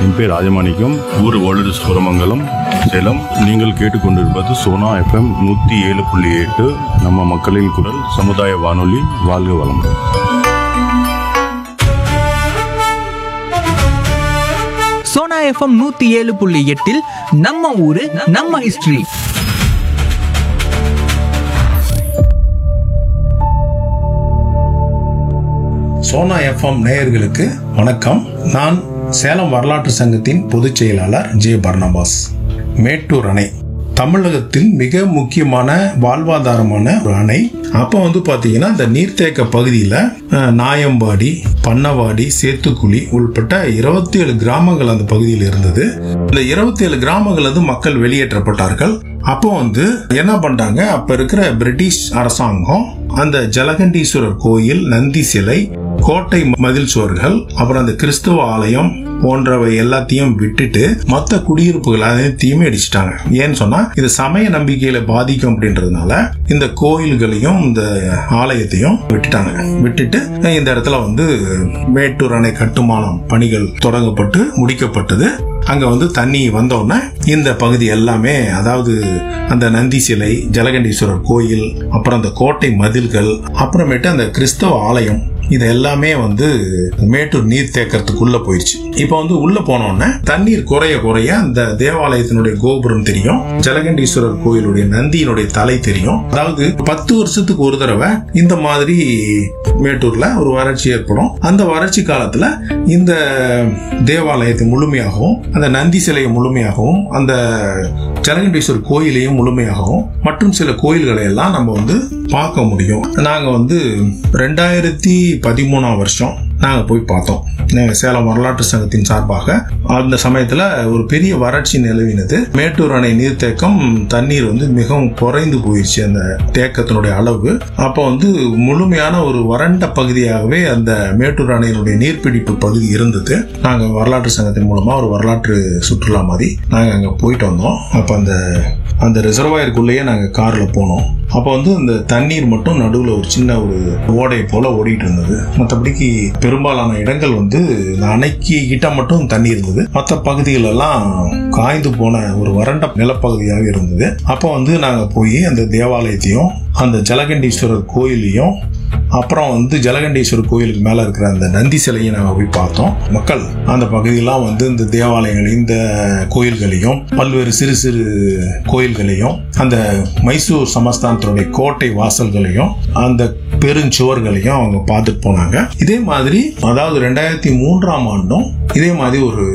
என் பேர் ராஜமாணிக்கம் ஊர் ஓலடு சுரமங்கலம் சேலம் நீங்கள் கேட்டுக்கொண்டிருப்பது சோனா எஃப்எம் நூற்றி ஏழு புள்ளி எட்டு நம்ம மக்களின் குரல் சமுதாய வானொலி வாழ்க வளமுடன் சோனா எஃப்எம் நூத்தி ஏழு புள்ளி எட்டில் நம்ம ஊரு நம்ம ஹிஸ்டரி சோனா எஃப்எம் நேயர்களுக்கு வணக்கம் நான் சேலம் வரலாற்று சங்கத்தின் பொதுச் செயலாளர் ஜே பர்னபாஸ் மேட்டூர் அணை தமிழகத்தில் மிக முக்கியமான வாழ்வாதாரமான ஒரு அணை அப்போ வந்து பார்த்தீங்கன்னா இந்த நீர்த்தேக்க பகுதியில் அஹ், நாயம்பாடி பண்ணவாடி சேத்துக்குழி உள்பட்ட இருபத்தி ஏழு கிராமங்கள் அந்த பகுதியில் இருந்தது இந்த இருபத்தி ஏழு கிராமங்கள் வந்து மக்கள் வெளியேற்றப்பட்டார்கள் அப்போ வந்து என்ன பண்றாங்க அப்ப இருக்கிற பிரிட்டிஷ் அரசாங்கம் அந்த ஜலகண்டீஸ்வரர் கோயில் நந்தி சிலை கோட்டை மதில் சுவர்கள் அப்புறம் அந்த கிறிஸ்துவ ஆலயம் போன்றவை எல்லாத்தையும் விட்டுட்டு மொத்த குடியிருப்புகள் அனைத்தையுமே அடிச்சிட்டாங்க ஏன்னு சொன்னா இது சமய நம்பிக்கையில பாதிக்கும் அப்படின்றதுனால இந்த கோயில்களையும் இந்த ஆலயத்தையும் விட்டுட்டாங்க விட்டுட்டு இந்த இடத்துல வந்து மேட்டூர் அணை கட்டுமானம் பணிகள் தொடங்கப்பட்டு முடிக்கப்பட்டது அங்க வந்து தண்ணி வந்தோடனே இந்த பகுதி எல்லாமே அதாவது அந்த நந்தி சிலை ஜலகண்டீஸ்வரர் கோயில் அப்புறம் அந்த கோட்டை மதில்கள் அப்புறமேட்டு அந்த கிறிஸ்தவ ஆலயம் இது எல்லாமே வந்து மேட்டூர் நீர் தேக்கறதுக்குள்ள போயிடுச்சு இப்போ வந்து உள்ள போனோடனே தண்ணீர் குறைய குறைய அந்த தேவாலயத்தினுடைய கோபுரம் தெரியும் ஜலகண்டீஸ்வரர் கோயிலுடைய நந்தியினுடைய தலை தெரியும் அதாவது பத்து வருஷத்துக்கு ஒரு தடவை இந்த மாதிரி மேட்டூர்ல ஒரு வறட்சி ஏற்படும் அந்த வறட்சி காலத்துல இந்த தேவாலயத்தை முழுமையாகவும் அந்த நந்தி சிலையை முழுமையாகவும் அந்த ஜலகண்டீஸ்வரர் கோயிலையும் முழுமையாகவும் மற்றும் சில கோயில்களை எல்லாம் நம்ம வந்து பார்க்க முடியும் நாங்க வந்து ரெண்டாயிரத்தி பதிமூணாம் வருஷம் நாங்க போய் பார்த்தோம் நாங்க சேலம் வரலாற்று சங்கத்தின் சார்பாக அந்த சமயத்துல ஒரு பெரிய வறட்சி நிலவினது மேட்டூர் அணை நீர்த்தேக்கம் தண்ணீர் வந்து மிகவும் குறைந்து போயிடுச்சு அந்த தேக்கத்தினுடைய அளவு அப்போ வந்து முழுமையான ஒரு வறண்ட பகுதியாகவே அந்த மேட்டூர் அணையினுடைய நீர்பிடிப்பு பகுதி இருந்தது நாங்க வரலாற்று சங்கத்தின் மூலமா ஒரு வரலாற்று சுற்றுலா மாதிரி நாங்க அங்க போயிட்டு வந்தோம் அப்ப அந்த அந்த ரிசர்வாயருக்குள்ளேயே நாங்க கார்ல போனோம் அப்போ வந்து அந்த தண்ணீர் மட்டும் நடுவில் ஒரு சின்ன ஒரு ஓடை போல ஓடிட்டு இருந்தது மற்றபடிக்கு பெரும்பாலான இடங்கள் வந்து இந்த அணைக்கு கிட்ட மட்டும் தண்ணி இருந்தது மற்ற பகுதிகள் எல்லாம் காய்ந்து போன ஒரு வறண்ட நிலப்பகுதியாக இருந்தது அப்போ வந்து நாங்கள் போய் அந்த தேவாலயத்தையும் அந்த ஜலகண்டீஸ்வரர் கோயிலையும் அப்புறம் வந்து ஜலகண்டீஸ்வரர் கோயிலுக்கு மேல இருக்கிற அந்த நந்தி சிலையை நாங்கள் போய் பார்த்தோம் மக்கள் அந்த பகுதியெல்லாம் வந்து இந்த தேவாலயங்களையும் இந்த கோயில்களையும் பல்வேறு சிறு சிறு கோயில்களையும் அந்த மைசூர் சமஸ்தானத்தினுடைய கோட்டை வாசல்களையும் அந்த பெருஞ்சுவர்களையும் அவங்க பார்த்துட்டு போனாங்க இதே மாதிரி அதாவது ரெண்டாயிரத்தி மூன்றாம் ஆண்டும் இதே மாதிரி ஒரு